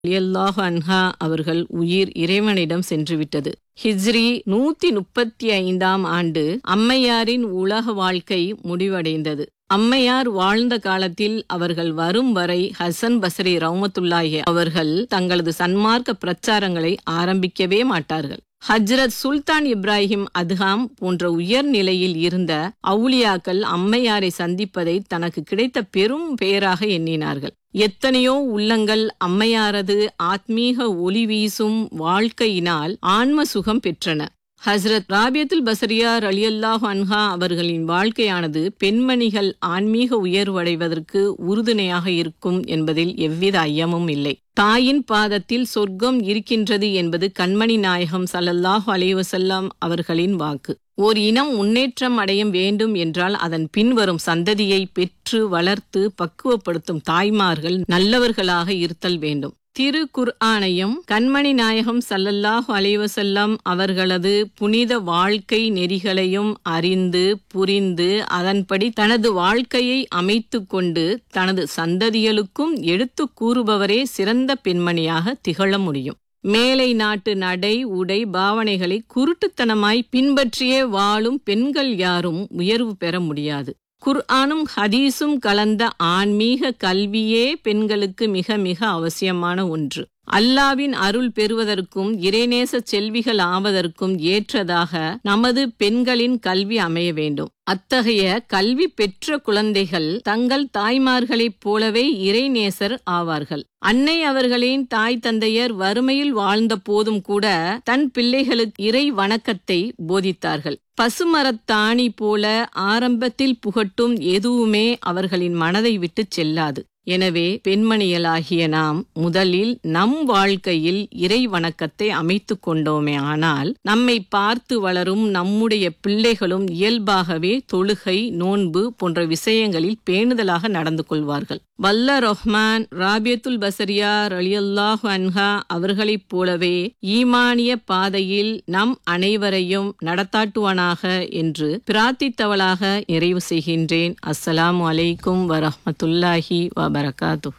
அலியல்லாஹு அன்ஹா அவர்கள் உயிர் இறைவனிடம் சென்றுவிட்டது ஹிஜ்ரி நூத்தி முப்பத்தி ஐந்தாம் ஆண்டு அம்மையாரின் உலக வாழ்க்கை முடிவடைந்தது அம்மையார் வாழ்ந்த காலத்தில் அவர்கள் வரும் வரை ஹசன் பஸ்ரி ரவுமத்துல்லாஹி அவர்கள் தங்களது சன்மார்க்க பிரச்சாரங்களை ஆரம்பிக்கவே மாட்டார்கள் ஹஜ்ரத் சுல்தான் இப்ராஹிம் அத்ஹாம் போன்ற உயர் நிலையில் இருந்த அவுலியாக்கள் அம்மையாரை சந்திப்பதை தனக்கு கிடைத்த பெரும் பெயராக எண்ணினார்கள் எத்தனையோ உள்ளங்கள் அம்மையாரது ஆத்மீக ஒளி வீசும் வாழ்க்கையினால் ஆன்ம சுகம் பெற்றன ஹஸ்ரத் ராபியத்துல் பசரியார் அலியல்லாஹு அன்ஹா அவர்களின் வாழ்க்கையானது பெண்மணிகள் ஆன்மீக உயர்வடைவதற்கு உறுதுணையாக இருக்கும் என்பதில் எவ்வித ஐயமும் இல்லை தாயின் பாதத்தில் சொர்க்கம் இருக்கின்றது என்பது கண்மணி நாயகம் சல்லல்லாஹு அலைவசல்லாம் அவர்களின் வாக்கு ஓர் இனம் முன்னேற்றம் அடைய வேண்டும் என்றால் அதன் பின்வரும் சந்ததியை பெற்று வளர்த்து பக்குவப்படுத்தும் தாய்மார்கள் நல்லவர்களாக இருத்தல் வேண்டும் திரு குர்ஆனையும் கண்மணி நாயகம் சல்லல்லாஹு அலைவசல்லம் அவர்களது புனித வாழ்க்கை நெறிகளையும் அறிந்து புரிந்து அதன்படி தனது வாழ்க்கையை அமைத்து கொண்டு தனது சந்ததிகளுக்கும் எடுத்து கூறுபவரே சிறந்த பெண்மணியாக திகழ முடியும் மேலை நாட்டு நடை உடை பாவனைகளை குருட்டுத்தனமாய் பின்பற்றியே வாழும் பெண்கள் யாரும் உயர்வு பெற முடியாது குர்ஆனும் ஹதீஸும் கலந்த ஆன்மீக கல்வியே பெண்களுக்கு மிக மிக அவசியமான ஒன்று அல்லாவின் அருள் பெறுவதற்கும் இறைநேச செல்விகள் ஆவதற்கும் ஏற்றதாக நமது பெண்களின் கல்வி அமைய வேண்டும் அத்தகைய கல்வி பெற்ற குழந்தைகள் தங்கள் தாய்மார்களைப் போலவே இறைநேசர் ஆவார்கள் அன்னை அவர்களின் தாய் தந்தையர் வறுமையில் வாழ்ந்த போதும் கூட தன் பிள்ளைகளுக்கு இறை வணக்கத்தை போதித்தார்கள் பசுமரத்தாணி போல ஆரம்பத்தில் புகட்டும் எதுவுமே அவர்களின் மனதை விட்டு செல்லாது எனவே பெண்மணியலாகிய நாம் முதலில் நம் வாழ்க்கையில் இறை வணக்கத்தை அமைத்து கொண்டோமே ஆனால் நம்மை பார்த்து வளரும் நம்முடைய பிள்ளைகளும் இயல்பாகவே தொழுகை நோன்பு போன்ற விஷயங்களில் பேணுதலாக நடந்து கொள்வார்கள் வல்ல ரொஹ்மான் ராபியத்துல் பசரியா ரலியல்லாஹு அன்ஹா அவர்களைப் போலவே ஈமானிய பாதையில் நம் அனைவரையும் நடத்தாட்டுவானாக என்று பிரார்த்தித்தவளாக நிறைவு செய்கின்றேன் அஸ்ஸலாமு அலைக்கும் வரஹமத்துல்லாஹி வபரகாத்து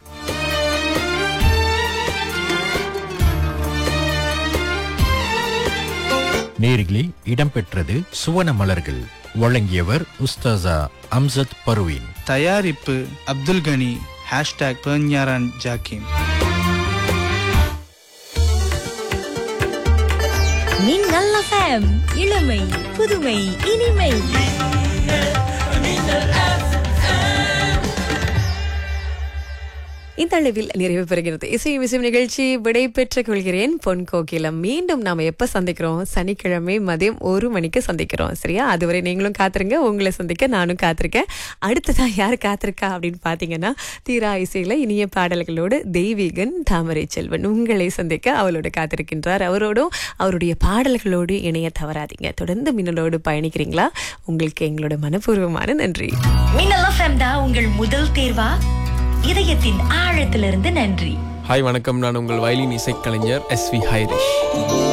நேரிலே இடம்பெற்றது சுவன மலர்கள் வழங்கியவர் உஸ்தாசா அம்சத் பர்வீன் தயாரிப்பு அப்துல் கனி ஹேஷ்டாக் பெர்ஞாரான் ஜாக்கிம் மின்னல் எஃப்எம் இளமை புதுமை இனிமை இந்த அளவில் நிறைவு பெறுகிறது இசை விசையும் நிகழ்ச்சி விடை பெற்றுக் கொள்கிறேன் பொன் கோகிலம் மீண்டும் நாம எப்ப சந்திக்கிறோம் சனிக்கிழமை மதியம் ஒரு மணிக்கு சந்திக்கிறோம் சரியா அதுவரை நீங்களும் காத்துருங்க உங்களை சந்திக்க நானும் காத்திருக்கேன் அடுத்ததா யார் காத்திருக்கா அப்படின்னு பாத்தீங்கன்னா தீரா இசையில இனிய பாடல்களோடு தெய்வீகன் தாமரை செல்வன் உங்களை சந்திக்க அவளோடு காத்திருக்கின்றார் அவரோடும் அவருடைய பாடல்களோடு இணைய தவறாதீங்க தொடர்ந்து மின்னலோடு பயணிக்கிறீங்களா உங்களுக்கு எங்களோட மனப்பூர்வமான நன்றி மின்னல் எஃப்எம் தான் உங்கள் முதல் தேர்வா இதயத்தின் ஆழத்திலிருந்து நன்றி ஹாய் வணக்கம் நான் உங்கள் வயலின் இசைக்கலைஞர் எஸ் வி ஹைரிஷ்